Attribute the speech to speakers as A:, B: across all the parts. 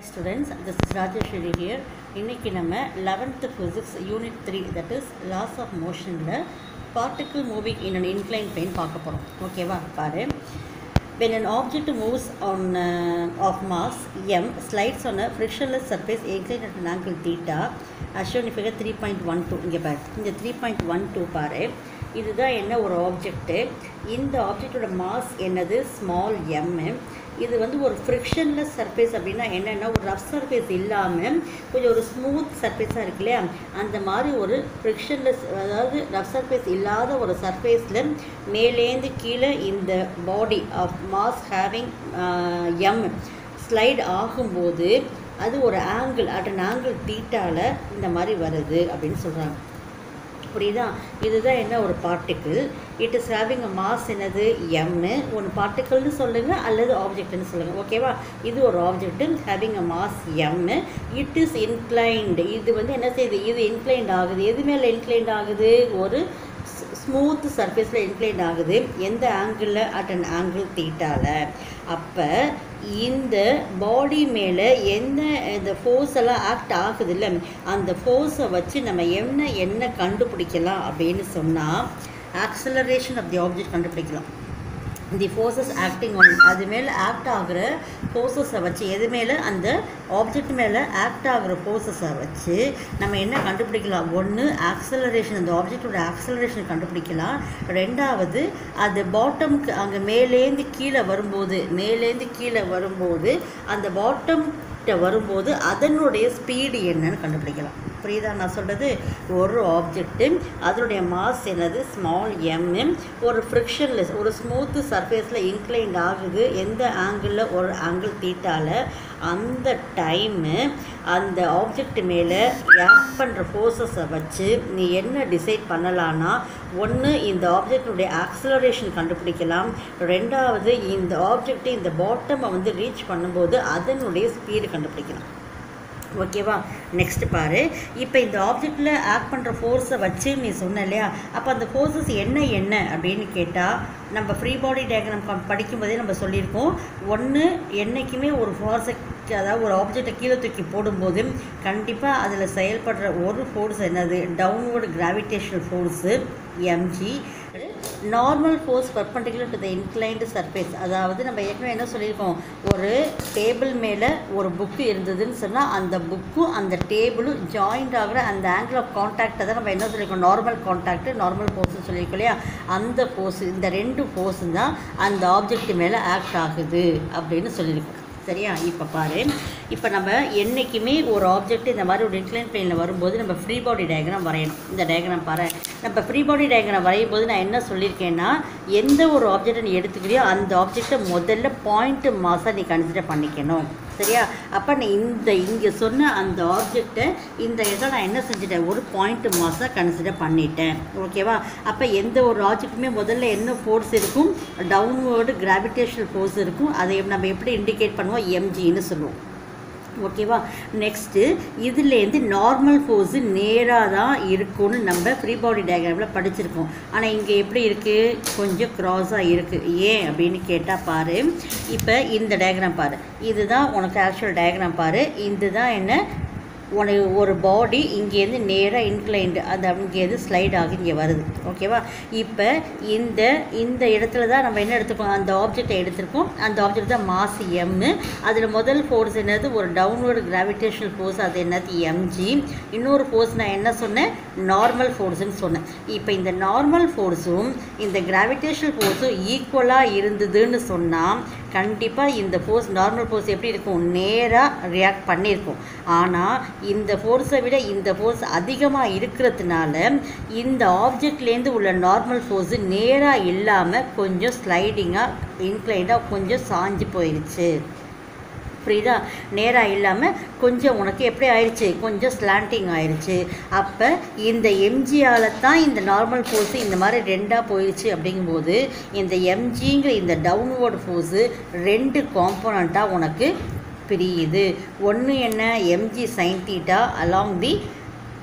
A: students this is Rajeshwari here இன்னைக்கு நம்ம eleventh physics unit three that is laws of மோஷனில் particle moving in an incline plane பார்க்க போகிறோம் ஓகேவா பாரு when an object moves on uh, of mass m slides on a frictionless surface inclined at an angle theta as shown in figure 3.12 இங்கே பாரு இந்த 3.12 பாரு இதுதான் என்ன ஒரு ஆப்ஜெக்ட்டு இந்த ஆப்ஜெக்டோட மாஸ் என்னது ஸ்மால் எம் இது வந்து ஒரு ஃப்ரிக்ஷன்லெஸ் சர்ஃபேஸ் அப்படின்னா என்னென்னா ஒரு ரஃப் சர்ஃபேஸ் இல்லாமல் கொஞ்சம் ஒரு ஸ்மூத் சர்ஃபேஸாக இருக்கு இல்லையா அந்த மாதிரி ஒரு ஃப்ரிக்ஷன்லெஸ் அதாவது ரஃப் சர்ஃபேஸ் இல்லாத ஒரு சர்ஃபேஸில் மேலேந்து கீழே இந்த body of mass having M slide ஆகும்போது அது ஒரு ஆங்கிள் அட் அன் ஆங்கிள் தீட்டாவில் இந்த மாதிரி வருது அப்படின்னு சொல்கிறாங்க புரியுதா இதுதான் என்ன ஒரு particle it is having a mass என்னது எம்னு ஒன்று பார்ட்டிக்கிள்னு சொல்லுங்கள் அல்லது ஆப்ஜெக்ட்னு சொல்லுங்கள் ஓகேவா இது ஒரு ஆப்ஜெக்ட் ஹேவிங் அ மாஸ் எம்னு இட் இஸ் இன்க்ளைன்டு இது வந்து என்ன செய்யுது இது இன்க்ளைன்ட் ஆகுது எது மேலே இன்க்ளைன்ட் ஆகுது ஒரு ஸ்மூத் சர்ஃபேஸில் இன்க்ளைன் ஆகுது எந்த ஆங்கிளில் அட் அன் ஆங்கிள் தீட்டாவில் அப்போ இந்த பாடி மேலே என்ன இந்த ஃபோர்ஸ் எல்லாம் ஆக்ட் ஆகுது இல்லை அந்த ஃபோர்ஸை வச்சு நம்ம என்ன என்ன கண்டுபிடிக்கலாம் அப்படின்னு சொன்னால் ஆக்சலரேஷன் ஆஃப் தி ஆப்ஜெக்ட் கண்டுபிடிக்கலாம் தி ஃபோர்ஸஸ் ஆக்டிங் ஆன் அது மேலே ஆக்ட் ஆகிற ஃபோர்ஸஸை வச்சு எது மேலே அந்த ஆப்ஜெக்ட் மேலே ஆக்ட் ஆகிற ஃபோர்ஸஸை வச்சு நம்ம என்ன கண்டுபிடிக்கலாம் ஒன்று ஆக்சலரேஷன் அந்த ஆப்ஜெக்டோட ஆக்சலரேஷன் கண்டுபிடிக்கலாம் ரெண்டாவது அது பாட்டம்க்கு அங்கே மேலேந்து கீழே வரும்போது மேலேந்து கீழே வரும்போது அந்த பாட்டம் வரும்போது அதனுடைய ஸ்பீடு என்னன்னு கண்டுபிடிக்கலாம் புரியுதா நான் சொல்கிறது ஒரு ஆப்ஜெக்ட்டு அதனுடைய மாஸ் என்னது ஸ்மால் எம் ஒரு ஃப்ரிக்ஷன்லெஸ் ஒரு ஸ்மூத்து சர்ஃபேஸில் இன்க்ளைண்ட் ஆகுது எந்த ஆங்கிளில் ஒரு ஆங்கிள் தீட்டாவில் அந்த டைமு அந்த ஆப்ஜெக்ட் மேலே ஆக்ட் பண்ணுற ஃபோர்ஸஸை வச்சு நீ என்ன டிசைட் பண்ணலான்னா ஒன்று இந்த ஆப்ஜெக்டினுடைய ஆக்சலரேஷன் கண்டுபிடிக்கலாம் ரெண்டாவது இந்த ஆப்ஜெக்ட் இந்த பாட்டமை வந்து ரீச் பண்ணும்போது அதனுடைய ஸ்பீடு கண்டுபிடிக்கலாம் ஓகேவா நெக்ஸ்ட் பாரு இப்போ இந்த ஆப்ஜெக்டில் ஆக்ட் பண்ணுற ஃபோர்ஸை வச்சு நீ சொன்ன இல்லையா அப்போ அந்த ஃபோர்ஸஸ் என்ன என்ன அப்படின்னு கேட்டால் நம்ம ஃப்ரீ பாடி டயக்ராம் படிக்கும்போதே நம்ம சொல்லியிருக்கோம் ஒன்று என்றைக்குமே ஒரு ஃபோர்ஸை அதாவது ஒரு ஆப்ஜெக்டை கீழே தூக்கி போடும்போது கண்டிப்பாக அதில் செயல்படுற ஒரு ஃபோர்ஸ் என்னது downward gravitational force MG normal force perpendicular to the inclined surface அதாவது நம்ம ஏற்கனவே என்ன சொல்லியிருக்கோம் ஒரு டேபிள் மேலே ஒரு புக்கு இருந்ததுன்னு சொன்னால் அந்த புக்கும் அந்த டேபிளும் ஜாயிண்ட் ஆகிற அந்த ஆங்கிள் ஆஃப் கான்டாக்டை தான் நம்ம என்ன சொல்லியிருக்கோம் நார்மல் கான்டாக்ட் நார்மல் ஃபோர்ஸ்னு சொல்லியிருக்கோம் இல்லையா அந்த ஃபோர்ஸ் இந்த ரெண்டு ஃபோர்ஸும் தான் அந்த ஆப்ஜெக்ட் மேலே ஆக்ட் ஆகுது அப்படின்னு சொல்லியிருக்கோம் சரியா இப்போ பாரு இப்போ நம்ம என்றைக்குமே ஒரு ஆப்ஜெக்ட் இந்த மாதிரி ஒரு இன்க்ளைன் பிளேனில் வரும்போது நம்ம ஃப்ரீ பாடி டயக்ராம் வரையணும் இந்த டயக்ராம் பாரு நம்ம ஃப்ரீ பாடி டயக்ராம் வரையும் போது நான் என்ன சொல்லியிருக்கேன்னா எந்த ஒரு ஆப்ஜெக்டை நீ எடுத்துக்கிறியோ அந்த ஆப்ஜெக்டை முதல்ல பாயிண்ட் மாசாக நீ கன்சிடர் பண்ணிக்கணும் சரியா அப்போ நான் இந்த இங்கே சொன்ன அந்த ஆப்ஜெக்டை இந்த இதை நான் என்ன செஞ்சுட்டேன் ஒரு பாயிண்ட் மாசாக கன்சிடர் பண்ணிட்டேன் ஓகேவா அப்போ எந்த ஒரு ஆப்ஜெக்ட்டுமே முதல்ல என்ன ஃபோர்ஸ் இருக்கும் டவுன்வேர்டு கிராவிடேஷனல் ஃபோர்ஸ் இருக்கும் அதை நம்ம எப்படி இண்டிகேட் பண்ணுவோம் எம்ஜின்னு சொல்லுவோம் ஓகேவா நெக்ஸ்ட்டு இதுலேருந்து நார்மல் ஃபோர்ஸு நேராக தான் இருக்கும்னு நம்ம ஃப்ரீ பாடி டயக்ராமில் படிச்சிருக்கோம் ஆனால் இங்கே எப்படி இருக்குது கொஞ்சம் க்ராஸாக இருக்குது ஏன் அப்படின்னு கேட்டால் பாரு இப்போ இந்த டயக்ராம் பாரு இதுதான் உனக்கு ஆக்சுவல் டயக்ராம் பாரு இதுதான் என்ன உனக்கு ஒரு பாடி இங்கேருந்து நேராக இன்க்ளைண்டு அந்த அங்கேருந்து ஸ்லைட் ஆகி இங்கே வருது ஓகேவா இப்போ இந்த இந்த இடத்துல தான் நம்ம என்ன எடுத்துக்கோம் அந்த ஆப்ஜெக்டை எடுத்திருக்கோம் அந்த ஆப்ஜெக்ட் தான் மாஸ் எம்மு அதில் முதல் ஃபோர்ஸ் என்னது ஒரு டவுன்வர்டு கிராவிடேஷனல் ஃபோர்ஸ் அது என்னது எம்ஜி இன்னொரு ஃபோர்ஸ் நான் என்ன சொன்னேன் நார்மல் ஃபோர்ஸுன்னு சொன்னேன் இப்போ இந்த நார்மல் ஃபோர்ஸும் இந்த கிராவிடேஷனல் ஃபோர்ஸும் ஈக்குவலாக இருந்ததுன்னு சொன்னால் கண்டிப்பாக இந்த ஃபோர்ஸ் நார்மல் ஃபோர்ஸ் எப்படி இருக்கும் நேராக ரியாக்ட் பண்ணியிருக்கும் ஆனால் இந்த ஃபோர்ஸை விட இந்த ஃபோர்ஸ் அதிகமாக இருக்கிறதுனால இந்த ஆப்ஜெக்ட்லேருந்து உள்ள நார்மல் ஃபோர்ஸு நேராக இல்லாமல் கொஞ்சம் ஸ்லைடிங்காக இன்க்ளைண்டாக கொஞ்சம் சாஞ்சு போயிடுச்சு புரியுதா நேராக இல்லாமல் கொஞ்சம் உனக்கு எப்படி ஆயிடுச்சு கொஞ்சம் ஸ்லாண்டிங் ஆயிடுச்சு அப்போ இந்த எம்ஜியால் தான் இந்த நார்மல் ஃபோர்ஸு இந்த மாதிரி ரெண்டாக போயிடுச்சு அப்படிங்கும்போது இந்த எம்ஜிங்கிற இந்த டவுன்வர்டு ஃபோர்ஸு ரெண்டு காம்போனண்ட்டாக உனக்கு பிரியுது ஒன்று என்ன MG sine theta along the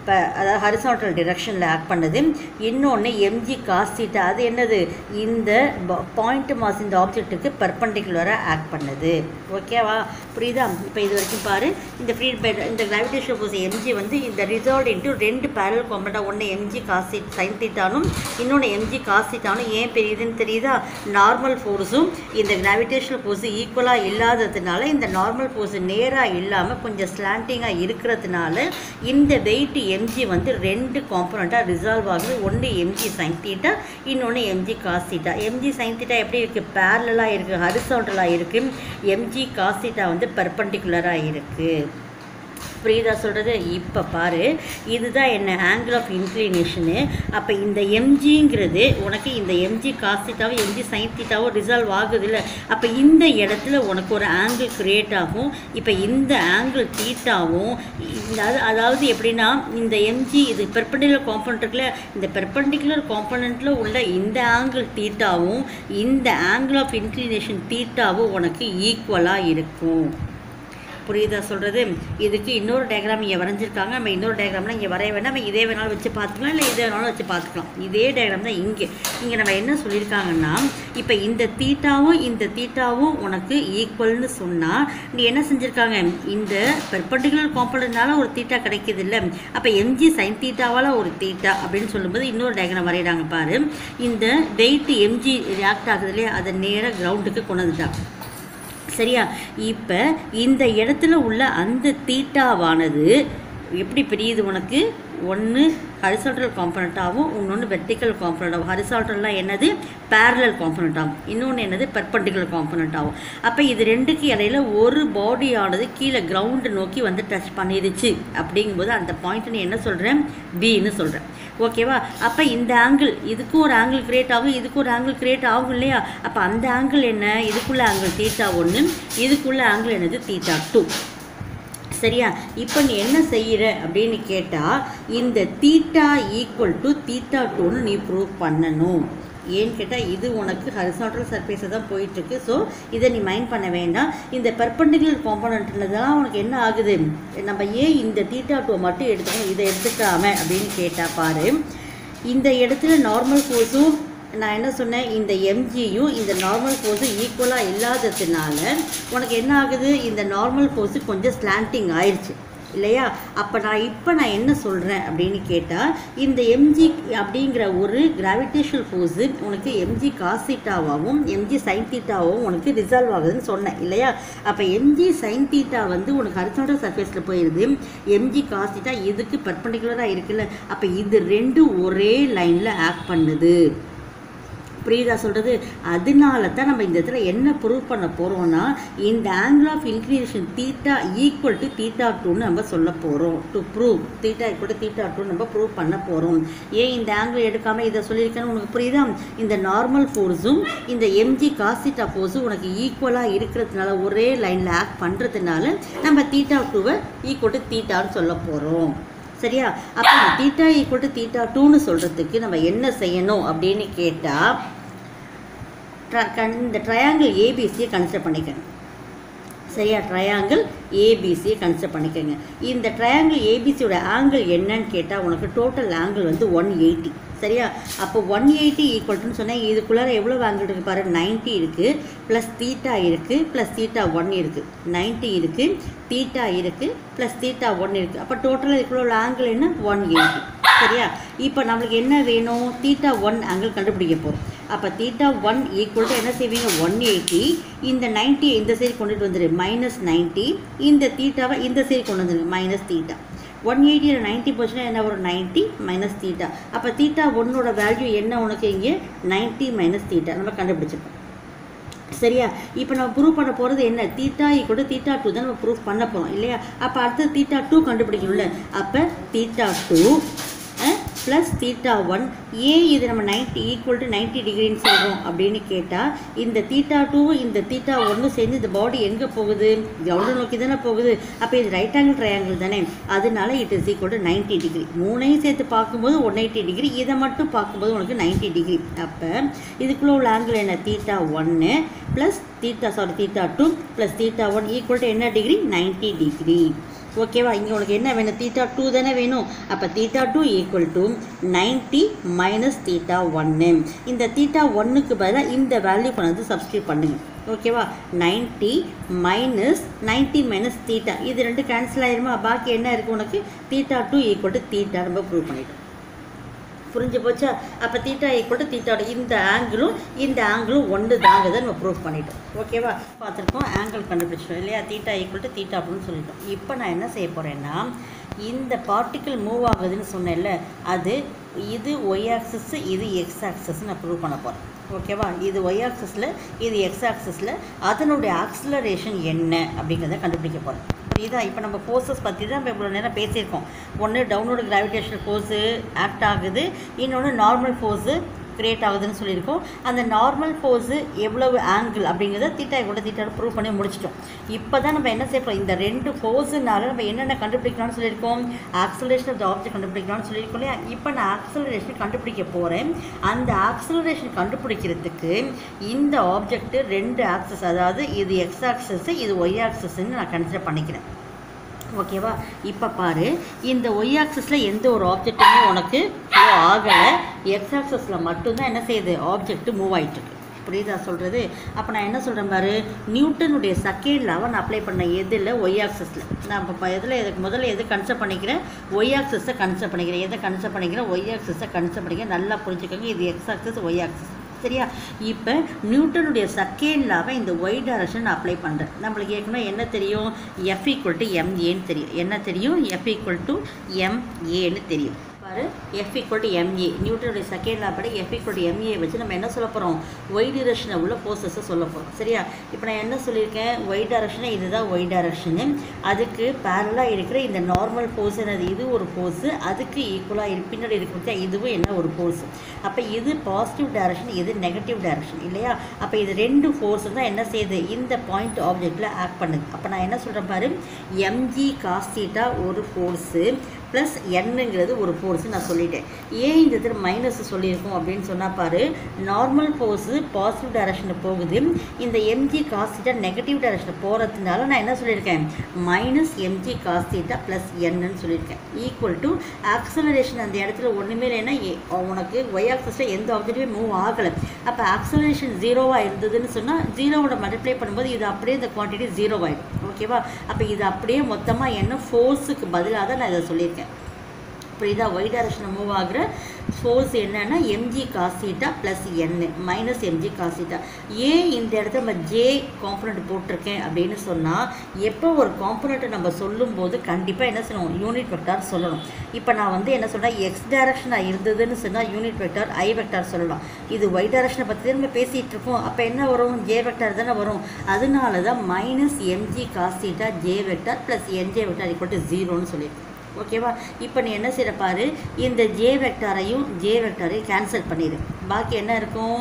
A: இப்போ அதாவது ஹரிசாண்டல் டிரெக்ஷனில் ஆக்ட் பண்ணுது இன்னொன்று எம்ஜி காஸ் தீட்டா அது என்னது இந்த பாயிண்ட் மாஸ் இந்த ஆப்ஜெக்ட்டுக்கு பர்பண்டிகுலராக ஆக்ட் பண்ணுது ஓகேவா புரியுதா இப்போ இது வரைக்கும் பாரு இந்த ஃப்ரீ இந்த கிராவிடேஷன் ஃபோர்ஸ் எம்ஜி வந்து இந்த ரிசால்ட் இன்ட்டு ரெண்டு பேரல் காம்பனண்டாக ஒன்று எம்ஜி காசி சைன் தீட்டானும் இன்னொன்று எம்ஜி காஸ் தீட்டானும் ஏன் பெரியதுன்னு தெரியுதா நார்மல் ஃபோர்ஸும் இந்த கிராவிடேஷனல் ஃபோர்ஸ் ஈக்குவலாக இல்லாததுனால இந்த நார்மல் ஃபோர்ஸ் நேராக இல்லாமல் கொஞ்சம் ஸ்லாண்டிங்காக இருக்கிறதுனால இந்த வெயிட் எம்ஜி வந்து ரெண்டு காம்பனண்ட்டாக ரிசால்வ் ஆகுது ஒன்று எம்ஜி சைன் தீட்டா இன்னொன்று MG cos theta MG sine theta எப்படி இருக்குது பேரலாக இருக்குது ஹரிசாண்டலாக இருக்குது எம்ஜி காஸ் தீட்டா வந்து பெர்பண்டிகுலராக இருக்குது புரியுதா சொல்கிறது இப்போ பாரு இதுதான் என்ன ஆங்கிள் ஆஃப் இன்க்ளினேஷனு அப்போ இந்த எம்ஜிங்கிறது உனக்கு இந்த எம்ஜி காஸ்திட்டாவோ எம்ஜி சைன் தீட்டாவோ ரிசால்வ் ஆகுது இல்லை அப்போ இந்த இடத்துல உனக்கு ஒரு ஆங்கிள் கிரியேட் ஆகும் இப்போ இந்த ஆங்கிள் தீட்டாவும் இந்த அது அதாவது எப்படின்னா இந்த எம்ஜி இது பெர்பண்டிகுலர் காம்பனண்ட் இருக்குல்ல இந்த பெர்பண்டிகுலர் காம்பனண்ட்டில் உள்ள இந்த ஆங்கிள் தீட்டாவும் இந்த ஆங்கிள் ஆஃப் இன்க்ளினேஷன் தீட்டாவும் உனக்கு ஈக்குவலாக இருக்கும் புரியுதா சொல்கிறது இதுக்கு இன்னொரு டயக்ராம் இங்கே வரைஞ்சிருக்காங்க நம்ம இன்னொரு டயக்ராம்லாம் இங்கே வரைய வேண்டாம் நம்ம இதே வேணாலும் வச்சு பார்த்துக்கலாம் இல்லை இதே வேணாலும் வச்சு பார்த்துக்கலாம் இதே டயக்ராம் தான் இங்கே இங்கே நம்ம என்ன சொல்லியிருக்காங்கன்னா இப்போ இந்த தீட்டாவும் இந்த தீட்டாவும் உனக்கு ஈக்குவல்னு சொன்னால் நீ என்ன செஞ்சுருக்காங்க இந்த பெர்பண்டிகுலர் காம்பனண்ட்னால ஒரு தீட்டா கிடைக்கிது இல்லை அப்போ எம்ஜி சைன் தீட்டாவால் ஒரு தீட்டா அப்படின்னு சொல்லும்போது இன்னொரு டயக்ராம் வரைகிறாங்க பாரு இந்த வெயிட் எம்ஜி ரியாக்ட் ஆகுது இல்லையா அதை நேராக கிரவுண்டுக்கு கொண்டு வந்துட்டாங்க சரியா இப்போ இந்த இடத்துல உள்ள அந்த தீட்டாவானது எப்படி பிரியுது உனக்கு ஒன்று ஹரிசால்டல் காம்பனண்ட்டாகவும் இன்னொன்று வெர்டிக்கல் காம்பனண்ட்டாகவும் ஹரிசால்டல்லாம் என்னது பேரலல் காம்பனண்ட்டாகும் இன்னொன்று என்னது பெர்பண்டிகுலர் காம்பனண்ட்டாகும் அப்போ இது ரெண்டுக்கு இடையில ஒரு பாடியானது கீழே கிரவுண்டு நோக்கி வந்து டச் பண்ணிருச்சு அப்படிங்கும்போது அந்த பாயிண்ட் நீ என்ன சொல்கிறேன் பின்னு சொல்கிறேன் ஓகேவா அப்போ இந்த ஆங்கிள் இதுக்கு ஒரு ஆங்கிள் கிரியேட் ஆகும் இதுக்கு ஒரு ஆங்கிள் கிரியேட் ஆகும் இல்லையா அப்போ அந்த ஆங்கிள் என்ன இதுக்குள்ள ஆங்கிள் தீட்டா ஒன்று இதுக்குள்ள ஆங்கிள் என்னது தீட்டா டூ சரியா இப்போ நீ என்ன செய்கிற அப்படின்னு கேட்டால் இந்த தீட்டா ஈக்குவல் டு தீட்டா டூன்னு நீ ப்ரூவ் பண்ணணும் ஏன்னு கேட்டால் இது உனக்கு ஹரிசாண்டல் சர்ஃபேஸை தான் போயிட்டுருக்கு ஸோ இதை நீ மைண்ட் பண்ண வேண்டாம் இந்த பெர்பண்டிகுலர் காம்பனண்ட்லதான் உனக்கு என்ன ஆகுது நம்ம ஏன் இந்த தீட்டா டூ மட்டும் எடுத்துக்கணும் இதை எடுத்துக்காம அப்படின்னு கேட்டால் பாரு இந்த இடத்துல நார்மல் ஃபோர்ஸும் நான் என்ன சொன்னேன் இந்த எம்ஜியும் இந்த நார்மல் ஃபோர்ஸும் ஈக்குவலாக இல்லாததுனால உனக்கு என்ன ஆகுது இந்த நார்மல் ஃபோர்ஸு கொஞ்சம் ஸ்லாண்டிங் ஆயிடுச்சு இல்லையா அப்போ நான் இப்போ நான் என்ன சொல்கிறேன் அப்படின்னு கேட்டால் இந்த எம்ஜி அப்படிங்கிற ஒரு கிராவிடேஷனல் ஃபோர்ஸு உனக்கு எம்ஜி காசிட்டாவாகவும் எம்ஜி சைன் தீட்டாவும் உனக்கு ரிசால்வ் ஆகுதுன்னு சொன்னேன் இல்லையா அப்போ எம்ஜி சைன் தீட்டா வந்து உனக்கு ஹரிசாண்டல் சர்ஃபேஸில் போயிடுது எம்ஜி காசிட்டா இதுக்கு பர்பண்டிகுலராக இருக்குல்ல அப்போ இது ரெண்டும் ஒரே லைனில் ஆக்ட் பண்ணுது புரியுதா சொல்கிறது அதனால தான் நம்ம இந்த இடத்துல என்ன ப்ரூவ் பண்ண போகிறோம்னா இந்த angle of inclination theta equal to theta டூன்னு நம்ம சொல்ல போகிறோம் to prove theta equal to theta two நம்ம ப்ரூவ் பண்ண போகிறோம் ஏன் இந்த ஆங்கிள் எடுக்காமல் இதை சொல்லியிருக்கேன்னு உனக்கு புரியுதா இந்த நார்மல் ஃபோர்ஸும் இந்த எம்ஜி காசிட்டா ஃபோர்ஸும் உனக்கு ஈக்குவலாக இருக்கிறதுனால ஒரே லைனில் ஆக்ட் பண்ணுறதுனால நம்ம தீட்டா டூவை ஈக்குவல் டு தீட்டான்னு சொல்ல போகிறோம் சரியா அப்போ இந்த தீட்டா ஈக்குவல் டு தீட்டா டூன்னு சொல்கிறதுக்கு நம்ம என்ன செய்யணும் அப்படின்னு கேட்டால் இந்த ட்ரையாங்கிள் ஏபிசியை கன்சிடர் பண்ணிக்கணும் சரியா ட்ரையாங்கிள் ஏபிசியை கன்சிடர் பண்ணிக்கோங்க இந்த ட்ரையாங்கிள் ஏபிசியோட ஆங்கிள் என்னன்னு கேட்டால் உனக்கு டோட்டல் ஆங்கிள் வந்து ஒன் எயிட்டி சரியா அப்போ ஒன் எயிட்டி ஈக்குவல்ட்டுன்னு சொன்னேன் இதுக்குள்ளார எவ்வளோ ஆங்கிள் இருக்குது பாரு நைன்ட்டி இருக்குது ப்ளஸ் தீட்டா இருக்குது ப்ளஸ் தீட்டா ஒன் இருக்குது நைன்ட்டி இருக்குது தீட்டா இருக்குது ப்ளஸ் தீட்டா ஒன் இருக்குது அப்போ டோட்டலாக இதுக்குள்ள உள்ள ஆங்கிள் என்ன ஒன் எயிட்டி சரியா இப்போ நம்மளுக்கு என்ன வேணும் தீட்டா ஒன் ஆங்கிள் கண்டுபிடிக்க போகிறோம் அப்போ தீட்டா ஒன் ஈக்குவல் டு என்ன செய்வீங்க ஒன் எயிட்டி இந்த நைன்ட்டி இந்த சைடு கொண்டுட்டு வந்துடு மைனஸ் நைன்ட்டி இந்த தீட்டாவை இந்த சைடு கொண்டு வந்துடுங்க மைனஸ் தீட்டா ஒன் எயிட்டியில் நைன்ட்டி பர்சன்ட் என்ன வரும் நைன்ட்டி மைனஸ் தீட்டா அப்போ தீட்டா ஒன்னோட வேல்யூ என்ன உனக்கு இங்கே நைன்ட்டி மைனஸ் தீட்டா நம்ம கண்டுபிடிச்சிருக்கோம் சரியா இப்போ நம்ம ப்ரூவ் பண்ண போகிறது என்ன தீட்டா ஈக்குவல் தீட்டா டூ தான் நம்ம ப்ரூவ் பண்ண போகிறோம் இல்லையா அப்போ அடுத்து தீட்டா டூ கண்டுபிடிக்கணும்ல அப்போ theta two plus theta one ஏன் இது நம்ம நைன்ட்டி ஈக்குவல் டு நைன்ட்டி டிகிரின்னு சொல்கிறோம் அப்படின்னு கேட்டால் இந்த தீட்டா டூவும் இந்த தீட்டா ஒன்றும் சேர்ந்து இந்த பாடி எங்கே போகுது கிரவுண்டை நோக்கி தானே போகுது அப்போ இது ரைட் ஆங்கிள் ட்ரையாங்கிள் தானே அதனால it is equal to ninety degree மூணையும் சேர்த்து பார்க்கும்போது ஒன் எயிட்டி டிகிரி இதை மட்டும் பார்க்கும்போது உனக்கு நைன்ட்டி டிகிரி அப்போ இதுக்குள்ளே உள்ள ஆங்கிள் என்ன தீட்டா ஒன்று plus theta sorry theta two plus theta one equal to என்ன டிகிரி நைன்ட்டி டிகிரி ஓகேவா இங்கே உனக்கு என்ன வேணும் தீட்டா டூ தானே வேணும் அப்போ theta two equal to ninety minus theta ஒன்று இந்த தீட்டா ஒன்றுக்கு பதிலாக இந்த வேல்யூ கொண்டு வந்து சப்ஸ்டியூட் பண்ணுங்க ஓகேவா ninety minus ninety minus theta இது ரெண்டு கேன்சல் ஆயிருமா பாக்கி என்ன இருக்குது உனக்கு theta two equal to theta நம்ம ப்ரூவ் பண்ணிட்டோம் புரிஞ்சு போச்சா அப்போ தீட்டா ஈக்குவல் டு தீட்டாவோட இந்த ஆங்கிளும் இந்த ஆங்கிளும் ஒன்று தாங்கதை நம்ம ப்ரூவ் பண்ணிட்டோம் ஓகேவா பார்த்துருக்கோம் ஆங்கிள் கண்டுபிடிச்சிட்டோம் இல்லையா தீட்டா ஈக்குவல் டு தீட்டா அப்படின்னு சொல்லிட்டோம் இப்போ நான் என்ன செய்ய போகிறேன்னா இந்த பார்ட்டிக்கிள் மூவ் ஆகுதுன்னு சொன்னேன்ல அது இது ஒய் ஆக்சஸ் இது எக்ஸ் ஆக்சஸ் நான் ப்ரூவ் பண்ண போகிறேன் ஓகேவா இது ஒய் ஆக்சஸில் இது எக்ஸ் ஆக்சஸில் அதனுடைய ஆக்சிலரேஷன் என்ன அப்படிங்கிறத கண்டுபிடிக்க போகிறேன் புரியுதா இப்போ நம்ம ஃபோர்ஸஸ் பற்றி தான் நம்ம இவ்வளோ நேரம் பேசியிருக்கோம் ஒன்று டவுனோட கிராவிடேஷனல் ஃபோர்ஸு ஆக்ட் ஆகுது இன்னொன்று நார்மல் ஃபோர்ஸு கிரியேட் ஆகுதுன்னு சொல்லியிருக்கோம் அந்த நார்மல் ஃபோர்ஸு எவ்வளவு ஆங்கிள் அப்படிங்கிறத தீட்டா கூட தீட்டா ப்ரூவ் பண்ணி முடிச்சிட்டோம் இப்போ தான் நம்ம என்ன செய்யப்போம் இந்த ரெண்டு ஃபோர்ஸுனால நம்ம என்னென்ன கண்டுபிடிக்கலாம்னு சொல்லியிருக்கோம் ஆக்சலரேஷன் ஆஃப் த ஆப்ஜெக்ட் கண்டுபிடிக்கலாம்னு சொல்லியிருக்கோம் இல்லையா இப்போ நான் ஆக்சலரேஷன் கண்டுபிடிக்க போகிறேன் அந்த ஆக்சலரேஷன் கண்டுபிடிக்கிறதுக்கு இந்த ஆப்ஜெக்ட் ரெண்டு ஆக்சஸ் அதாவது இது எக்ஸ் ஆக்சஸ் இது ஒய் ஆக்சஸ்ன்னு நான் கன்சிடர் பண்ணிக்கிறேன் ஓகேவா இப்போ பாரு இந்த ஒய் ஆக்சஸில் எந்த ஒரு ஆப்ஜெக்ட்டுமே உனக்கு மூவ் ஆகலை எக்ஸ் ஆக்சஸில் மட்டும்தான் என்ன செய்யுது ஆப்ஜெக்ட் மூவ் ஆகிட்டுருக்கு புரியுதா சொல்கிறது அப்போ நான் என்ன சொல்கிறேன் பாரு நியூட்டனுடைய செகண்ட் லா நான் அப்ளை பண்ண எதில் ஒய் ஆக்சஸில் நான் இப்போ எதில் எதுக்கு முதல்ல எது கன்சிடர் பண்ணிக்கிறேன் ஒய் ஆக்சஸை கன்சிடர் பண்ணிக்கிறேன் எதை கன்சிடர் பண்ணிக்கிறேன் ஒய் ஆக்சஸை கன்சிடர் பண்ணிக்கிறேன் நல்லா புரிஞ்சுக்கோங்க இது எக்ஸ் ஆக்சஸ் ஒய் ஆக்சஸ் சரியா இப்போ நியூட்டனுடைய செகண்ட் லாவை இந்த ஒய் டைரக்ஷன் நான் அப்ளை பண்ணுறேன் நம்மளுக்கு ஏற்கனவே என்ன தெரியும் எஃப் ஈக்குவல் டு எம்ஏன்னு தெரியும் என்ன தெரியும் எஃப் ஈக்குவல் டு எம்ஏன்னு தெரியும் பாரு எஃப் ஈக்குவல் டு எம்ஏ நியூட்டனுடைய செகண்ட் லா படி எஃப் ஈக்குவல் டு எம்ஏ வச்சு நம்ம என்ன சொல்ல போகிறோம் ஒய் டிரெக்ஷனில் உள்ள ஃபோர்ஸஸை சொல்ல போகிறோம் சரியா இப்போ நான் என்ன சொல்லியிருக்கேன் ஒய் டைரக்ஷனு இதுதான் ஒய் டைரக்ஷனு அதுக்கு பேரலாக இருக்கிற இந்த நார்மல் ஃபோர்ஸ் என்னது இது ஒரு ஃபோர்ஸு அதுக்கு ஈக்குவலாக இரு பின்னாடி இருக்கிறது இதுவும் என்ன ஒரு ஃபோர்ஸ் அப்போ இது பாசிட்டிவ் டைரக்ஷன் இது நெகட்டிவ் டைரக்ஷன் இல்லையா அப்போ இது ரெண்டு ஃபோர்ஸ் தான் என்ன செய்யுது இந்த பாயிண்ட் ஆப்ஜெக்டில் ஆக்ட் பண்ணுது அப்போ நான் என்ன சொல்கிறேன் பாரு எம்ஜி காஸ்தீட்டா ஒரு ஃபோர்ஸு ப்ளஸ் என்னங்கிறது ஒரு ஃபோர்ஸு நான் சொல்லிட்டேன் ஏன் இந்த இடத்துல மைனஸ் சொல்லியிருக்கோம் அப்படின்னு சொன்னால் பாரு நார்மல் ஃபோர்ஸு பாசிட்டிவ் டைரக்ஷனில் போகுது இந்த எம்ஜி காஸ்தீட்டா நெகட்டிவ் டைரக்ஷனில் போகிறதுனால நான் என்ன சொல்லியிருக்கேன் மைனஸ் எம்ஜி காஸ்தீட்டா ப்ளஸ் என்னன்னு சொல்லியிருக்கேன் ஈக்குவல் டு ஆக்சலரேஷன் அந்த இடத்துல ஒன்றுமே இல்லைன்னா எ- உனக்கு ஒய் ஆக்சஸில் எந்த ஆப்ஜெக்ட்டுமே மூவ் ஆகலை அப்போ ஆக்சலரேஷன் ஜீரோவாக இருந்ததுன்னு சொன்னால் ஜீரோவோட மல்டிப்ளை பண்ணும்போது இது அப்படியே இந்த குவான்டிட்டி ஜீரோ ஆகிடும் ஓகேவா அப்போ இது அப்படியே மொத்தமாக என்ன ஃபோர்ஸுக்கு பதிலாக தான் நான் இதை சொல்லியிருக்கேன் புரியுதா ஒய் டைரக்ஷனில் மூவ் ஆகுற ஃபோர்ஸ் என்னன்னா mg cos theta plus N minus mg cos theta ஏன் இந்த இடத்துல நம்ம ஜே காம்பனண்ட் போட்டிருக்கேன் அப்படின்னு சொன்னால் எப்போ ஒரு காம்பனண்ட்டை நம்ம சொல்லும்போது கண்டிப்பாக என்ன செய்யணும் யூனிட் வெக்டார் சொல்லணும் இப்போ நான் வந்து என்ன சொல்கிறேன் எக்ஸ் டைரக்ஷனாக இருந்ததுன்னு சொன்னால் யூனிட் வெக்டார் ஐ வெக்டார் சொல்லலாம் இது ஒய் டைரக்ஷனை பற்றி தான் நம்ம பேசிகிட்டு இருக்கோம் அப்போ என்ன வரும் ஜே வெக்டார் தானே வரும் அதனால தான் minus mg cos theta j vector plus N j vector equal to ஜீரோன்னு சொல்லியிருக்கேன் ஓகேவா இப்போ நீ என்ன செய்கிற பாரு இந்த ஜே வெக்டாரையும் ஜே வெக்டாரையும் கேன்சல் பண்ணிடு பாக்கி என்ன இருக்கும்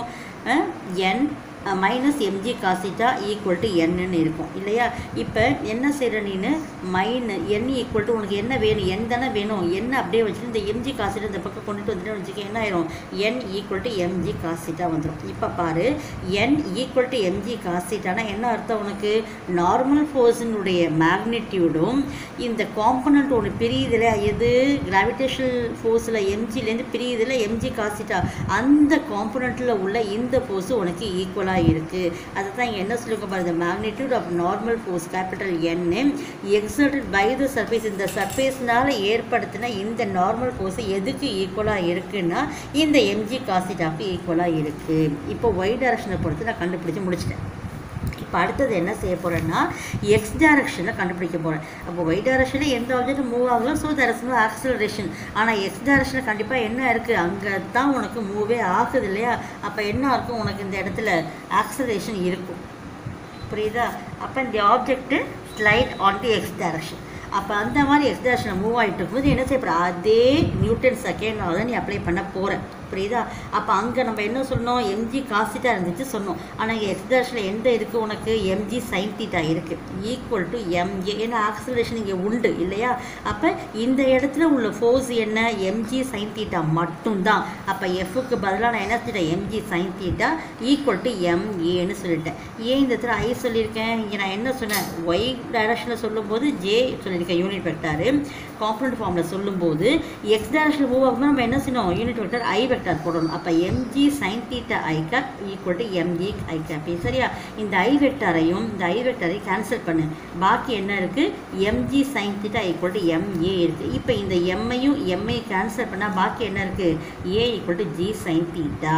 A: N minus mg cos theta equal to என்னன்னு இருக்கும் இல்லையா இப்போ என்ன செய்கிற நீனு மைன் என் ஈக்குவல் டு உனக்கு என்ன வேணும் என் தானே வேணும் என்ன அப்படியே வச்சுட்டு இந்த எம்ஜி காசிட்டா இந்த பக்கம் கொண்டுட்டு வந்துட்டு வச்சுக்க என்ன ஆயிரும் N equal to mg cos theta வந்துடும் இப்போ பாரு என் ஈக்குவல் டு எம்ஜி காசிட்டானா என்ன அர்த்தம் உனக்கு நார்மல் ஃபோர்ஸினுடைய மேக்னிடியூடும் இந்த காம்பனண்ட் ஒன்று பிரியுதுல எது கிராவிடேஷனல் ஃபோர்ஸில் எம்ஜிலேருந்து பிரியுதுல எம்ஜி காசிட்டா அந்த காம்பனண்ட்டில் உள்ள இந்த ஃபோர்ஸ் உனக்கு ஈக்குவலாக இருக்குது அதை தான் இங்கே என்ன சொல்லியிருக்க பாருங்க magnitude of normal force capital N exerted by the surface இந்த சர்ஃபேஸ்னால ஏற்படுத்தின இந்த நார்மல் ஃபோர்ஸ் எதுக்கு ஈக்குவலாக இருக்குன்னா இந்த எம்ஜி காசிட்டாக்கு ஈக்குவலாக இருக்குது இப்போ ஒய் டைரக்ஷனை பொறுத்து நான் கண்டுபிடிச்சு முடிச்சிட்டேன் இப்போ அடுத்தது என்ன செய்ய போகிறேன்னா எக்ஸ் டைரக்ஷனில் கண்டுபிடிக்க போகிறேன் அப்போ ஒய் டைரக்ஷனில் எந்த ஆப்ஜெக்ட் மூவ் ஆகலாம் so there is no acceleration ஆனால் எக்ஸ் டைரக்ஷனில் கண்டிப்பாக என்ன இருக்குது அங்கே தான் உனக்கு மூவே ஆகுது இல்லையா அப்போ என்ன இருக்கும் உனக்கு இந்த இடத்துல ஆக்சலரேஷன் இருக்கும் புரியுதா அப்போ இந்த object slide on the x direction அப்போ அந்த மாதிரி எக்ஸ் டைரக்ஷனில் மூவ் ஆகிட்டு இருக்கும்போது என்ன செய்ய போகிற அதே நியூட்டன் செகண்ட் தான் நீ அப்ளை பண்ண போகிற புரியுதா அப்போ அங்கே நம்ம என்ன சொன்னோம் எம்ஜி காசிட்டா இருந்துச்சு சொன்னோம் ஆனால் இங்கே எக்ஸ் டேஷில் எந்த இருக்குது உனக்கு எம்ஜி சைன் தீட்டா இருக்குது ஈக்குவல் டு எம்ஏ ஏன்னா ஆக்சலரேஷன் இங்கே உண்டு இல்லையா அப்போ இந்த இடத்துல உள்ள ஃபோர்ஸ் என்ன எம்ஜி சைன் தீட்டா மட்டும்தான் அப்போ எஃப்க்கு பதிலாக நான் என்ன சொல்லிட்டேன் mg sine theta equal to எம்ஏன்னு சொல்லிட்டேன் ஏன் இந்த இடத்துல ஐ சொல்லியிருக்கேன் இங்கே நான் என்ன சொன்னேன் ஒய் டைரக்ஷனில் சொல்லும்போது ஜே சொல்லியிருக்கேன் யூனிட் வெக்டாரு காம்பனண்ட் ஃபார்மில் சொல்லும்போது எக்ஸ் டைரக்ஷனில் மூவ் ஆகும்போது நம்ம என்ன செய்யணும் யூனிட் வெக்டர் ஐ வெக்டார் போடணும் அப்போ mg sine theta i cap equal to mg i cap சரியா இந்த ஐ வெக்டாரையும் இந்த ஐ வெக்டாரையும் கேன்சல் பண்ணு பாக்கி என்ன இருக்குது mg sine theta equal to ma இருக்குது இப்போ இந்த எம்ஐயும் எம்ஐ கேன்சல் பண்ணால் பாக்கி என்ன இருக்குது a equal to g sine theta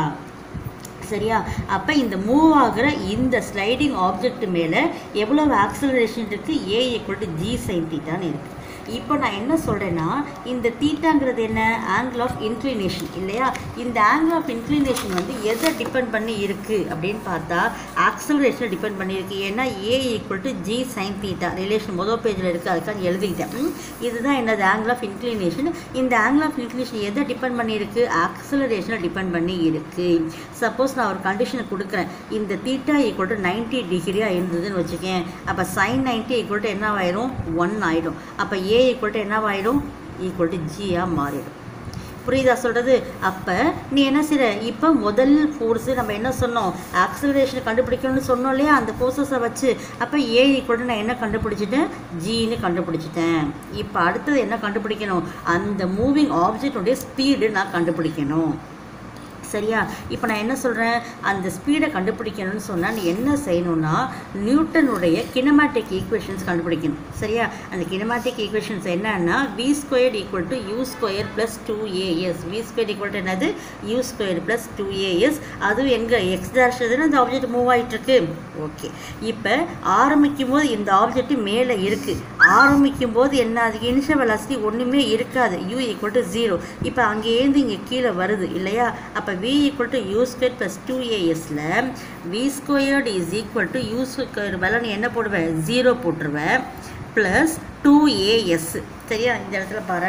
A: சரியா அப்போ இந்த மூவ் ஆகிற இந்த ஸ்லைடிங் ஆப்ஜெக்ட் மேலே எவ்வளவு ஆக்சலரேஷன் இருக்குது a equal to g sine தீட்டான்னு இருக்குது இப்போ நான் என்ன சொல்கிறேன்னா இந்த தீட்டாங்கிறது என்ன ஆங்கிள் ஆஃப் இன்க்ளினேஷன் இல்லையா இந்த ஆங்கிள் ஆஃப் இன்க்ளினேஷன் வந்து எதை டிபெண்ட் பண்ணி இருக்குது அப்படின்னு பார்த்தா ஆக்சலரேஷனை டிபெண்ட் பண்ணியிருக்கு ஏன்னா a equal to g sine theta relation முதல் பேஜில் இருக்குது அதுக்காக எழுதிக்கிட்டேன் ம், இதுதான் என்னது ஆங்கிள் ஆஃப் இன்க்ளினேஷன் இந்த ஆங்கிள் ஆஃப் இன்க்ளினேஷன் எதை டிபெண்ட் பண்ணியிருக்கு ஆக்சலரேஷனை டிபெண்ட் பண்ணி இருக்குது சப்போஸ் நான் ஒரு கண்டிஷனை கொடுக்குறேன் இந்த தீட்டா ஈக்குவல் டு நைன்ட்டி டிகிரியாக இருந்ததுன்னு வச்சுக்கேன் அப்போ சைன் நைன்ட்டி ஈக்குவல் டு என்ன ஆயிரும் ஒன் ஆயிடும் அப்போ ஏ ஈக்குவல் டு என்ன ஆயிடும் ஈக்குவல் டு ஜியாக மாறிடும் புரியுதா சொல்கிறது அப்போ நீ என்ன செய்ற இப்போ முதல் ஃபோர்ஸு நம்ம என்ன சொன்னோம் ஆக்சலரேஷன் கண்டுபிடிக்கணும்னு சொன்னோம் இல்லையா அந்த ஃபோர்ஸஸை வச்சு அப்போ ஏ ஈக்குவல் நான் என்ன கண்டுபிடிச்சிட்டேன் ஜின்னு கண்டுபிடிச்சிட்டேன் இப்போ அடுத்தது என்ன கண்டுபிடிக்கணும் அந்த மூவிங் ஆப்ஜெக்டோடைய ஸ்பீடு நான் கண்டுபிடிக்கணும் சரியா இப்போ நான் என்ன சொல்கிறேன் அந்த ஸ்பீடை கண்டுபிடிக்கணும்னு சொன்னால் நீ என்ன செய்யணும்னா நியூட்டனுடைய கினமேட்டிக் ஈக்குவேஷன்ஸ் கண்டுபிடிக்கணும் சரியா அந்த கினமேட்டிக் ஈக்குவேஷன்ஸ் என்னன்னா v square equal to u square plus two a s v square equal to என்னது u square plus two a s அதுவும் எங்கே எக்ஸ் டேஷ் தானே அந்த ஆப்ஜெக்ட் மூவ் ஆகிட்டுருக்கு ஓகே இப்போ ஆரம்பிக்கும் போது இந்த ஆப்ஜெக்ட் மேலே இருக்குது ஆரம்பிக்கும் போது என்ன அதுக்கு இனிஷியல் வெலாசிட்டி ஒன்றுமே இருக்காது யூ ஈக்குவல் டு ஜீரோ இப்போ அங்கேருந்து இங்கே கீழே வருது இல்லையா அப்போ v equal to u square plus two ஏஎஸில் v squared is equal to u square மேலே நீ என்ன போடுவேன் ஜீரோ போட்டுருவேன் ப்ளஸ் டூ ஏஎஸ் சரியா இந்த இடத்துல பாரு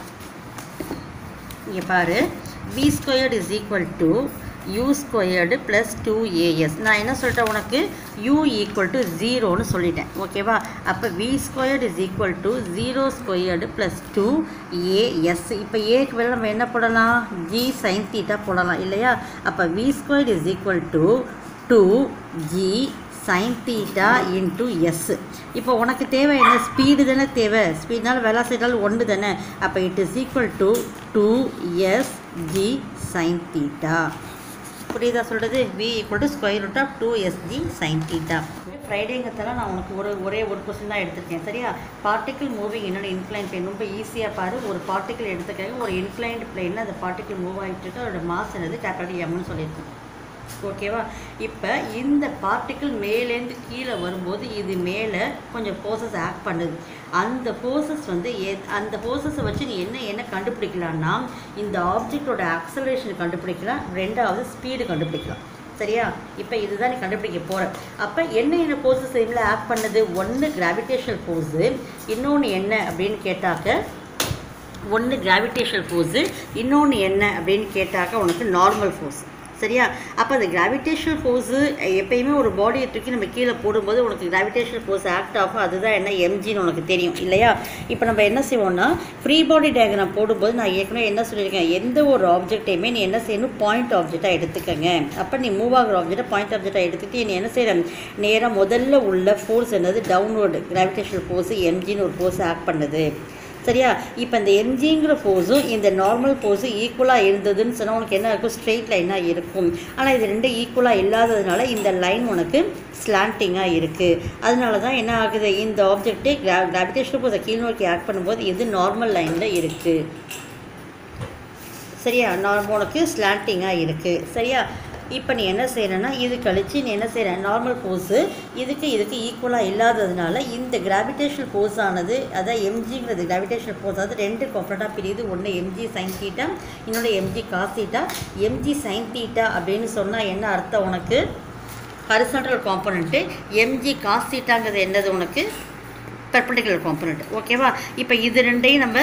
A: இங்கே பாரு v squared is equal to u squared plus two a s நான் என்ன சொல்லிட்டேன் உனக்கு யூ ஈக்குவல் டு ஜீரோன்னு சொல்லிட்டேன் ஓகேவா அப்போ v squared is equal to zero squared plus two a s இப்போ ஏக்கு மேலே நம்ம என்ன போடலாம் ஜி சைன் தீட்டா போடலாம் இல்லையா அப்போ v squared is equal to two g sine theta into s இப்போ உனக்கு தேவை என்ன ஸ்பீடு தானே தேவை ஸ்பீட்னால வெலாசிட்டால் ஒன்று தானே அப்போ it is equal to two s g sine theta புரியுதா சொல்கிறது v equal to square root of two s g sine theta ஃப்ரைடேங்கிறதால நான் உனக்கு ஒரு ஒரே ஒரு கொஸ்டின் தான் எடுத்திருக்கேன் சரியா பார்ட்டிக்கல் மூவிங் என்னோட இன்க்ளைன் பிளேன் ரொம்ப ஈஸியாக பாரு ஒரு பார்ட்டிக்கல் எடுத்துக்காங்க ஒரு இன்க்ளைன்ட் பிளேனில் அந்த பார்ட்டிக்கல் மூவ் ஆகிட்டு இருக்கு அதோட மாஸ் என்னது கேபிட்டல் எம்னு சொல்லியிருக்கேன் ஓகேவா இப்போ இந்த பார்ட்டிக்கிள் மேலேருந்து கீழே வரும்போது இது மேலே கொஞ்சம் ஃபோர்ஸஸ் ஆக்ட் பண்ணுது அந்த ஃபோர்ஸஸ் வந்து எ அந்த ஃபோர்ஸஸை வச்சு நீ என்ன என்ன கண்டுபிடிக்கலாம்னா இந்த ஆப்ஜெக்டோட ஆக்சலரேஷன் கண்டுபிடிக்கலாம் ரெண்டாவது ஸ்பீடு கண்டுபிடிக்கலாம் சரியா இப்போ இதுதான் நீ கண்டுபிடிக்க போகிற அப்போ என்ன என்ன ஃபோர்ஸஸ் இதில் ஆக்ட் பண்ணுது ஒன்று கிராவிடேஷனல் ஃபோர்ஸு இன்னொன்று என்ன அப்படின்னு கேட்டாக்க ஒன்று கிராவிடேஷனல் ஃபோர்ஸு இன்னொன்று என்ன அப்படின்னு கேட்டாக்க உனக்கு நார்மல் ஃபோர்ஸ் சரியா அப்போ அந்த கிராவிடேஷனல் ஃபோர்ஸு எப்பயுமே ஒரு பாடியை தூக்கி நம்ம கீழே போடும்போது உனக்கு கிராவிடேஷனல் ஃபோர்ஸ் ஆக்ட் ஆகும் அதுதான் என்ன எம்ஜின்னு உனக்கு தெரியும் இல்லையா இப்போ நம்ம என்ன செய்வோம்னா ஃப்ரீ பாடி டயக்ராம் போடும்போது நான் ஏற்கனவே என்ன சொல்லியிருக்கேன் எந்த ஒரு ஆப்ஜெக்டையுமே நீ என்ன செய்யணும் பாயிண்ட் ஆப்ஜெக்டாக எடுத்துக்கங்க அப்போ நீ மூவ் ஆகிற ஆப்ஜெக்டை பாயிண்ட் ஆப்ஜெக்டாக எடுத்துக்கிட்டு நீ என்ன செய்கிற நேராக முதல்ல உள்ள ஃபோர்ஸ் என்னது டவுன்வர்டு கிராவிடேஷனல் ஃபோர்ஸு எம்ஜின்னு ஒரு ஃபோர்ஸ் ஆக்ட் பண்ணுது சரியா இப்போ இந்த எம்ஜிங்கிற ஃபோர்ஸும் இந்த நார்மல் ஃபோர்ஸும் ஈக்குவலாக இருந்ததுன்னு சொன்னால் உனக்கு என்ன இருக்கும் ஸ்ட்ரெயிட் லைனாக இருக்கும் ஆனால் இது ரெண்டும் ஈக்குவலாக இல்லாததுனால இந்த லைன் உனக்கு ஸ்லாண்டிங்காக இருக்குது அதனால தான் என்ன ஆகுது இந்த ஆப்ஜெக்டே கிரா கிராவிடேஷனல் ஃபோர்ஸை கீழ் நோக்கி ஆக்ட் பண்ணும்போது இது நார்மல் லைனில் இருக்குது சரியா நார்மல் உனக்கு ஸ்லாண்டிங்காக இருக்குது சரியா இப்போ நீ என்ன செய்யணும்னா இது கழிச்சு நீ என்ன செய்கிற நார்மல் ஃபோர்ஸு இதுக்கு இதுக்கு ஈக்குவலாக இல்லாததுனால இந்த கிராவிடேஷனல் ஃபோர்ஸ் ஆனது அதான் எம்ஜிங்கிறது கிராவிடேஷனல் ஃபோர்ஸ் அதாவது ரெண்டு காம்பனட்டாக பிரியுது ஒன்று எம்ஜி சைன் தீட்டா இன்னொன்று MG cos theta MG sine theta அப்படின்னு சொன்னால் என்ன அர்த்தம் உனக்கு ஹரிசாண்டல் காம்பனண்ட்டு எம்ஜி காஸ் தீட்டாங்கிறது என்னது உனக்கு பெர்பண்டிகுலர் காம்பனண்ட் ஓகேவா இப்போ இது ரெண்டையும் நம்ம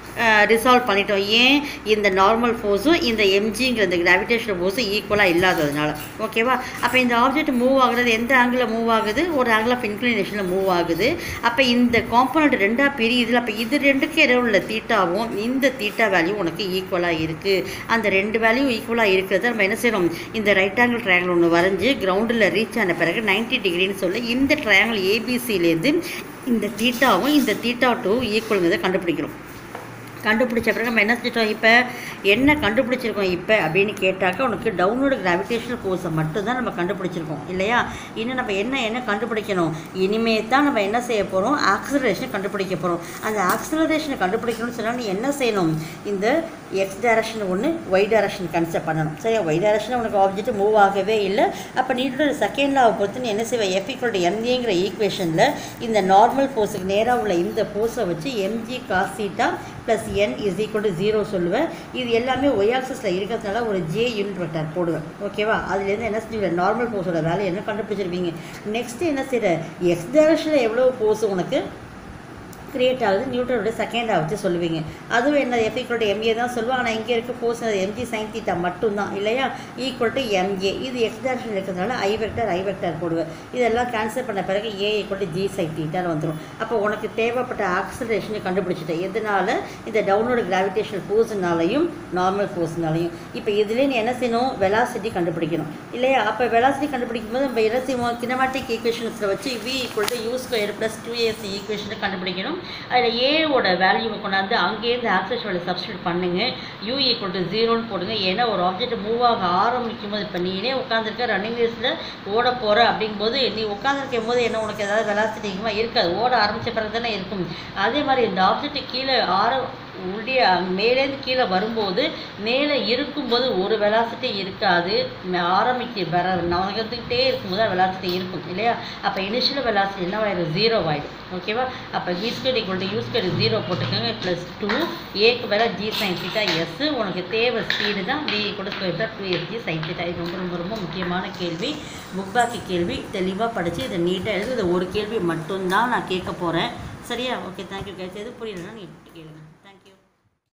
A: ரிசால்வ் பண்ணிட்டோம் ஏன் இந்த நார்மல் ஃபோர்ஸும் இந்த எம்ஜிங்கிற இந்த கிராவிடேஷனல் ஃபோர்ஸும் ஈக்குவலாக இல்லாததுனால ஓகேவா அப்போ இந்த ஆப்ஜெக்ட் மூவ் ஆகுறது எந்த ஆங்கிளில் மூவ் ஆகுது ஒரு ஆங்கிள் ஆஃப் இன்க்ளினேஷனில் மூவ் ஆகுது அப்போ இந்த காம்பனண்ட் ரெண்டாக பிரியுதுல அப்போ இது ரெண்டுக்கு இடையில உள்ள தீட்டாவும் இந்த தீட்டா வேல்யூ உனக்கு ஈக்குவலாக இருக்குது அந்த ரெண்டு வேல்யூ ஈக்குவலாக இருக்கிறத நம்ம என்ன செய்யணும் இந்த ரைட் ஆங்கிள் ட்ரையாங்கிள் ஒன்று வரைஞ்சி கிரவுண்டில் ரீச் ஆன பிறகு 90 டிகிரின்னு சொல்லி இந்த ட்ரையாங்கிள் ஏபிசிலேருந்து இந்த தீட்டாவும் இந்த தீட்டா டூ ஈக்குவலுங்கிறத கண்டுபிடிக்கிறோம் கண்டுபிடிச்ச பிறகு நம்ம என்ன செஞ்சிட்டோம் இப்போ என்ன கண்டுபிடிச்சிருக்கோம் இப்போ அப்படின்னு கேட்டாக்கா உனக்கு டவுனோட கிராவிடேஷனல் ஃபோர்ஸை மட்டும்தான் நம்ம கண்டுபிடிச்சிருக்கோம் இல்லையா இன்னும் நம்ம என்ன என்ன கண்டுபிடிக்கணும் இனிமே தான் நம்ம என்ன செய்ய போகிறோம் ஆக்சலரேஷனை கண்டுபிடிக்க போகிறோம் அந்த ஆக்சலரேஷனை கண்டுபிடிக்கணும்னு சொன்னால் நீ என்ன செய்யணும் இந்த எக்ஸ் டைரக்ஷன் ஒன்று ஒய் டைரக்ஷன் கன்செப்ட் பண்ணணும் சரியா ஒய் டைரக்ஷனில் உனக்கு ஆப்ஜெக்ட் மூவ் ஆகவே இல்லை அப்போ நீட்டோட செகண்ட் லாவை பொறுத்து நீ என்ன செய்வ எஃப் ஈக்குவல் எம்ஜிங்கிற ஈக்குவேஷனில் இந்த நார்மல் ஃபோர்ஸுக்கு நேராக உள்ள இந்த ஃபோர்ஸை வச்சு mg cos theta plus N is equal to zero சொல்லுவேன் இது எல்லாமே ஒய் ஆக்சஸில் இருக்கிறதுனால ஒரு ஜே யூனிட் வெக்டர் போடுவேன் ஓகேவா அதுலேருந்து என்ன செஞ்சுருவேன் நார்மல் ஃபோர்ஸோட வேல்யூ என்ன கண்டுபிடிச்சிருப்பீங்க நெக்ஸ்ட் என்ன செய்கிற எக்ஸ் டைரக்ஷனில் எவ்வளோ ஃபோர்ஸ் உனக்கு கிரியேட் ஆகுது நியூட்டனோட செகண்டாக வச்சு சொல்லுவீங்க அதுவும் என்ன எஃப் ஈக்குவல் டு எம்ஏ தான் சொல்லுவோம் ஆனால் இங்கே இருக்க ஃபோர்ஸ் எம்ஜி சைன் தீட்டா மட்டும்தான் இல்லையா ஈக்குவல் டு எம்ஏ இது எக்ஸ் டேரக்ஷன் இருக்கிறதுனால ஐ வெக்டர் ஐ வெக்டர் போடுவேன் இதெல்லாம் கேன்சல் பண்ண பிறகு a equal to g sine தீட்டான்னு வந்துடும் அப்போ உனக்கு தேவைப்பட்ட ஆக்சலரேஷனை கண்டுபிடிச்சிட்டேன் எதனால இந்த டவுனோட கிராவிடேஷனல் ஃபோர்ஸ்னாலையும் நார்மல் ஃபோர்ஸ்னாலையும் இப்போ இதுலேயே நீ என்ன செய்யணும் வெலாசிட்டி கண்டுபிடிக்கணும் இல்லையா அப்போ வெலாசிட்டி கண்டுபிடிக்கும் போது நம்ம என்ன செய்வோம் கினமாட்டிக் ஈக்குவேஷன்ஸில் வச்சு v equal to u square plus two a s ஈக்குவேஷனை கண்டுபிடிக்கணும் அதில் ஏவோட வேல்யூவை கொண்டாந்து அங்கேருந்து ஆக்சஸ் வேல்யூ சப்ஸ்டியூட் பண்ணுங்க யூ ஈக்குவல் டு ஜீரோன்னு போடுங்க ஏன்னா ஒரு ஆப்ஜெக்ட் மூவ் ஆக ஆரம்பிக்கும் போது இப்போ நீனே உட்காந்துருக்க ரன்னிங் ரேஸில் ஓட போகிற அப்படிங்கும்போது நீ உட்காந்துருக்கும் போது என்ன உனக்கு ஏதாவது வெலாசிட்டி அதிகமாக இருக்காது ஓட ஆரம்பித்த பிறகு தானே இருக்கும் அதே மாதிரி இந்த ஆப்ஜெக்ட் கீழே ஆர உள்ளே மேலேருந்து கீழே வரும்போது மேலே இருக்கும்போது ஒரு வெலாசிட்டி இருக்காது ம- ஆரம்பிக்க வர நகர்ந்துக்கிட்டே இருக்கும்போது வெலாசிட்டி இருக்கும் இல்லையா அப்போ இனிஷியல் வெலாசிட்டி என்ன ஆயிடும் ஜீரோ ஆயிடும் ஓகேவா அப்போ v square equal to u square zero போட்டுக்கோங்க ப்ளஸ் டூ ஏக்கு வேலை ஜி சைன் தீட்டா எஸ் உனக்கு தேவை ஸ்பீடு தான் v equal square two s g sine theta இது ரொம்ப ரொம்ப ரொம்ப முக்கியமான கேள்வி புக் பேக்கு கேள்வி தெளிவாக படித்து இதை நீட்டாக எழுது இது ஒரு கேள்வி மட்டும்தான் நான் கேட்க போகிறேன் சரியா ஓகே தேங்க்யூ கேஸ் எது புரியலன்னா நீ கேளுங்க